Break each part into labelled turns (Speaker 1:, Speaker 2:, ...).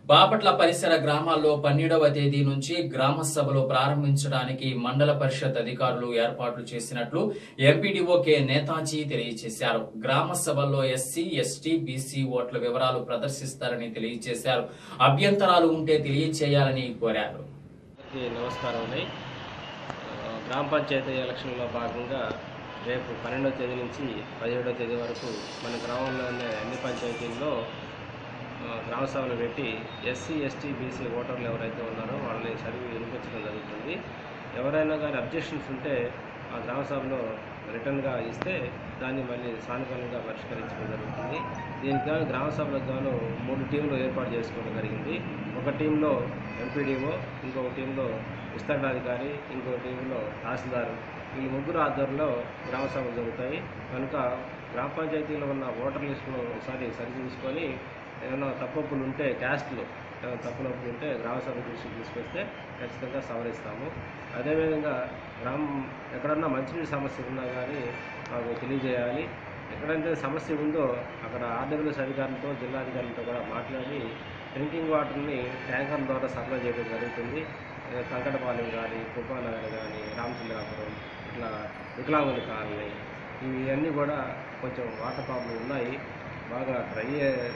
Speaker 1: బాపట్ల పరిసర గ్రామాల్లో పన్నెండవ తేదీ నుంచి గ్రామ సభలు ప్రారంభించడానికి మండల పరిషత్ అధికారులు ఏర్పాట్లు చేసినట్లు ఎంపీడీఓ కె నేతాజీ తెలియజేశారు గ్రామ సభల్లో ఎస్సీ ఎస్టీ బీసీ ఓట్ల వివరాలు ప్రదర్శిస్తారని తెలియజేశారు అభ్యంతరాలు ఉంటే తెలియజేయాలని కోరారు
Speaker 2: అందరికీ నమస్కారం అండి ఆ, గ్రామ పంచాయతీ ఎలక్షన్లో భాగంగా రేపు పన్నెండవ తేదీ నుంచి పదిహేడవ తేదీ వరకు మన గ్రామంలో ఉన్న అన్ని పంచాయతీల్లో ఆ, గ్రామ సభలు పెట్టి ఎస్సీ ఎస్టీ బీసీ ఓటర్లు ఎవరైతే ఉన్నారో వాళ్ళని చదివి వినిపించడం జరుగుతుంది ఎవరైనా కానీ అబ్జెక్షన్స్ ఉంటే ఆ గ్రామ సభలో రిటర్న్గా ఇస్తే దాన్ని మళ్ళీ సానుకూలంగా పరిష్కరించడం జరుగుతుంది దీనికి గాను గ్రామ సభలకు గాను మూడు టీంలు ఏర్పాటు చేసుకోవడం జరిగింది ఒక టీంలో ఎంపీడీఓ ఇంకొక టీంలో విస్తరణాధికారి ఇంకో టీంలో తహసీల్దార్ ఈ ముగ్గురు ఆధ్వర్యంలో గ్రామ సభలు జరుగుతాయి కనుక గ్రామ పంచాయతీలో ఉన్న ఓటర్ లిస్టును ఒకసారి సరిచూసుకొని ఏమైనా తప్పులు ఉంటే క్యాస్ట్లు ఏమైనా తప్పులప్పులు ఉంటే గ్రామ సభ దృష్టికి తీసుకొస్తే ఖచ్చితంగా సవరిస్తాము అదేవిధంగా గ్రామం ఎక్కడన్నా మంచినీటి సమస్య ఉన్నా కానీ మాకు తెలియజేయాలి ఎక్కడైతే సమస్య ఉందో అక్కడ ఆర్డబ్ల్యూఎస్ అధికారులతో జిల్లాధికారులతో కూడా మాట్లాడి డ్రింకింగ్ వాటర్ని ట్యాంకర్ల ద్వారా సప్లై చేయడం జరుగుతుంది ఏ, కంకటపాలెం కానీ కృపానగర్ కానీ రామచంద్రాపురం ఇట్లా వికలాంగుల కాలనీ ఇవి అన్నీ కూడా కొంచెం వాటర్ ప్రాబ్లం ఉన్నాయి బాగా డ్రై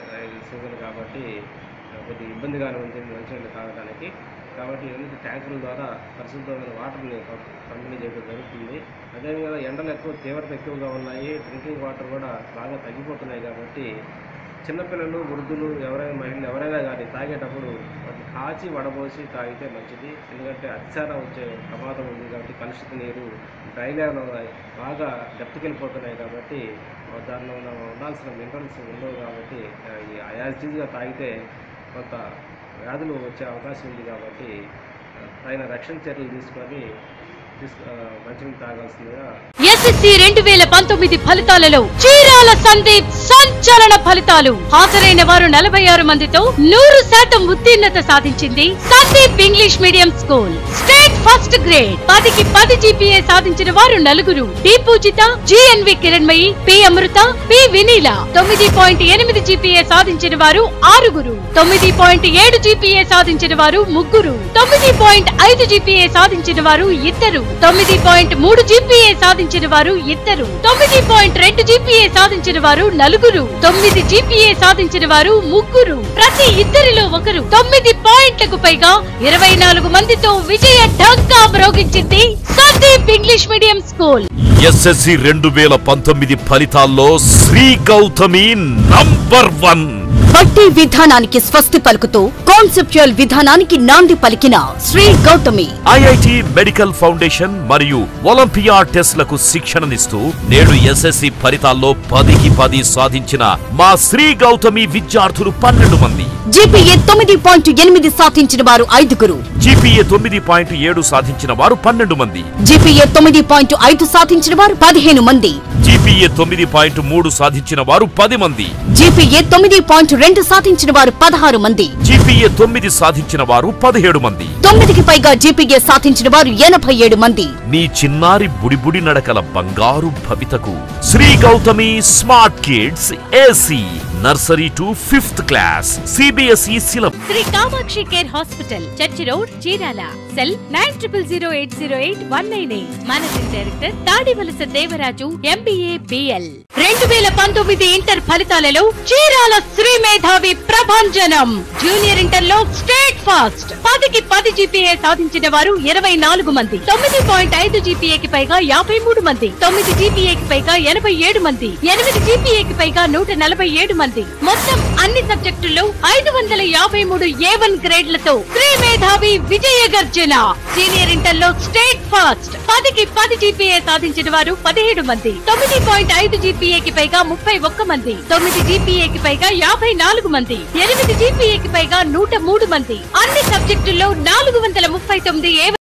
Speaker 2: సీజన్ కాబట్టి ఆ, కొద్దిగా ఇబ్బందిగానే ఉంటుంది మంచినీళ్ళు తాగడానికి కాబట్టి ఇవన్నీ ట్యాంకుల ద్వారా పరిశుభ్రమైన వాటర్ని పం- పంపిణీ చేయడం జరుగుతుంది అదేవిధంగా ఎండలు ఎక్కువ తీవ్రత ఎక్కువగా ఉన్నాయి డ్రింకింగ్ వాటర్ కూడా బాగా తగ్గిపోతున్నాయి కాబట్టి చిన్నపిల్లలు వృద్ధులు ఎవరైనా మహిళలు ఎవరైనా కానీ తాగేటప్పుడు వాటిని కాచి వడబోసి తాగితే మంచిది ఎందుకంటే అత్యార వచ్చే ప్రమాదం ఉంది కాబట్టి కలుషిత నీరు డ్రైనేలో బాగా దెబ్బతికెళ్ళిపోతున్నాయి కాబట్టి ఆ దానిలో ఉన్న ఉండాల్సిన మినరల్స్ ఉండవు కాబట్టి ఆ, ఈ యాజిటీగా తాగితే కొంత వ్యాధులు వచ్చే అవకాశం ఉంది కాబట్టి ఆ, తగిన రక్షణ చర్యలు తీసుకొని తీసుకు ఆ, మంచినీళ్ళు తాగాల్సిందిగా
Speaker 3: ఎస్ఎస్సి రెండు వేల పంతొమ్మిది ఫలితాలలో చీరాల సందీప్ సంచలన ఫలితాలు హాజరైన వారు నలభై ఆరు మందితో నూరు శాతం ఉత్తీర్ణత సాధించింది Sandeep English medium school state first grade పదికి పది జీపీఏ సాధించిన వారు నలుగురు D Pujitha GNV Kiranmayi P Amrutha P Vineela తొమ్మిది పాయింట్ ఎనిమిది జీపీఏ సాధించిన వారు ఆరుగురు తొమ్మిది పాయింట్ ఏడు జీపీఏ సాధించిన వారు ముగ్గురు తొమ్మిది పాయింట్ ఐదు జీపీఏ సాధించిన వారు ఇద్దరు తొమ్మిది పాయింట్ మూడు జీపీఏ సాధించిన వారు ఇద్దరు తొమ్మిది పాయింట్ రెండు జీపీఏ సాధించిన వారు నలుగురు తొమ్మిది జీపీఏ సాధించిన వారు ముగ్గురు ప్రతి ఇద్దరిలో ఒకరు తొమ్మిది పాయింట్లకు పైగా ఇరవై నాలుగు మందితో విజయ ఢంకా మ్రోగించింది Sandeep English medium school
Speaker 4: SSC రెండు వేల పంతొమ్మిది ఫలితాల్లో శ్రీ గౌతమి నంబర్ వన్
Speaker 5: బట్టి విధానానికి స్వస్తి పలుకుతూ కాన్సెప్చువల్ విధానానికి నాంది పలికిన Sri Gautami
Speaker 4: IIT medical foundation మరియు ఒలింపియా టెస్ట్లకు శిక్షణనిస్తూ నేడు ఎస్ఎస్సి ఫలితాల్లో పదికి పది సాధించిన మా శ్రీ గౌతమి విద్యార్థులు పన్నెండు మంది
Speaker 5: జీపీఏ తొమ్మిది పాయింట్ ఎనిమిది సాధించిన వారు ఐదుగురు
Speaker 4: జీపీఏ తొమ్మిది పాయింట్ ఏడు సాధించిన వారు పన్నెండు మంది
Speaker 5: జీపీఏ తొమ్మిది పాయింట్ ఐదు సాధించిన వారు పదిహేను మంది
Speaker 4: జీపీఏ తొమ్మిది పాయింట్ మూడు సాధించిన వారు పది మంది
Speaker 5: జీపీఏ తొమ్మిది పాయింట్ రెండు సాధించిన వారు పదహారు మంది
Speaker 4: జీపీఏ తొమ్మిది సాధించిన వారు పదిహేడు మంది
Speaker 5: తొమ్మిదికి పైగా జీపీఏ సాధించిన వారు ఎనభై ఏడు మంది
Speaker 4: నీ చిన్నారి బుడిబుడి నడకల బంగారు భవితకు Sri Gautami smart kids AC nursery to fifth class CBSE syllabus
Speaker 3: Sri Kamakshi care hospital church road Chirala cell nine triple zero eight zero eight one nine eight managing director Tadivalasa Devaraju MBA BL రెండు వేల పంతొమ్మిది ఇంటర్ ఫలితాలలో చీరాల శ్రీ మేధావి ప్రభంజనం జూనియర్ ఇంటర్ లో స్టేట్ ఫాస్ట్ పదికి పది GPA సాధించిన వారు ఇరవై నాలుగు మంది తొమ్మిది పాయింట్ ఐదు జీపీఏకి పైగా యాభై మూడు మంది తొమ్మిది జీపీఏకి పైగా ఎనభై ఏడు మంది ఎనిమిది జీపీఏకి పైగా నూట నలభై ఏడు మంది మొత్తం అన్ని సబ్జెక్టుల్లో ఐదు వందల యాభై మూడు ఏ వన్ గ్రేడ్లతో శ్రీ మేధావి విజయ గర్జన సీనియర్ ఇంటర్ లో స్టేట్ ఫాస్ట్ పదికి పది జీపీఏ సాధించిన వారు పదిహేడు మంది తొమ్మిది పాయింట్ ఐదు జీపీఏకి పైగా ముప్పై ఒక్క మంది తొమ్మిది జీపీఏకి పైగా యాభై నాలుగు మంది ఎనిమిది జీపీఏకి పైగా నూట మూడు మంది అన్ని సబ్జెక్టుల్లో నాలుగు వందల ముప్పై తొమ్మిది ఏ